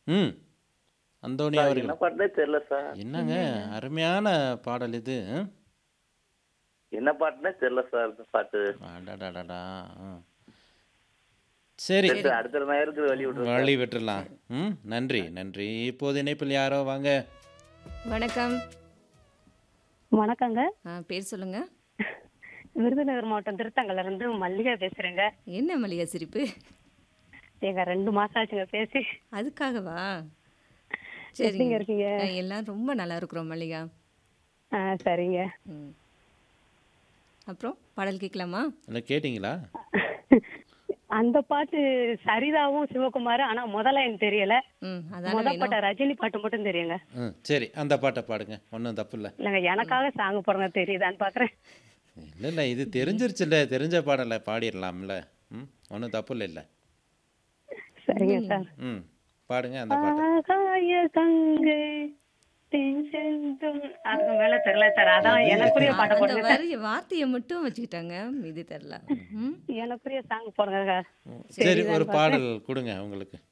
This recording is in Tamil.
ம் அந்தோணி சார் அவர்கள் என்ன பாட்டுனே தெரியல சார் என்னங்க அருமையான பாடல் இது ம்? என்ன பாட்டுனே தெரியல சார் இந்த பாட்டு அடடடடா ஆ. சரி சரி சார் அடுத்த நேரத்துக்கு வழி விட்டுருங்க வழி விட்டுறலாம் ம் நன்றி நன்றி இப்போது இணைப்பில் யாரோ வாங்க வணக்கம் வணக்கங்க ஆ, பேர் சொல்லுங்க விருதுநகர் மாவட்டம் திருத்தங்கல்ல இருந்து மல்லிகா பேசுறேங்க என்ன மல்லிகா சிரிப்பு எங்க ரெண்டு மாசம் ஆச்சுங்க பேசி அதுக்காகவா எப்படிங்க சரிங்க இருக்கீங்க ஆ, எல்லாம் ரொம்ப நல்லா இருக்கிறோம் மல்லிகா ஆ சரிங்க ம் அப்புறம் பாடல் கேட்கலாமா இல்லை கேட்டிங்களா அந்த பாட்டு சரிதாவும் சிவகுமார் ஆனா முதல்ல எனக்கு தெரியல ம் அதான முத வேணும் பாட்ட ரஜினி பாட்டு மட்டும் தெரியுங்க ம் சரி அந்த பாட்டை பாடுங்க ஒன்றும் தப்பு இல்லை இல்லைங்க எனக்காக சாங் போடுங்க தெரியுதான்னு பாக்குறேன் இல்லை இல்லை இது தெரிஞ்சிருச்சுல்ல தெரிஞ்ச பாடலை பாடிடலாம்ல ம் ஒன்றும் தப்பு இல்லை இல்லை சரிங்க சார் ம் பாடுங்க அந்த பாட்டை ஆகாய கங்கை தென் செந்தும் அதுக்கு மேல தெரியல சார் அதான் எனக்குரிய பாட்டை அந்த போடுங்க சார் வரி வார்த்தையை மட்டும் வச்சுக்கிட்டாங்க இது தெரில ம் எனக்குரிய சாங் போடுங்க சரி ஒரு பாடல் கொடுங்க உங்களுக்கு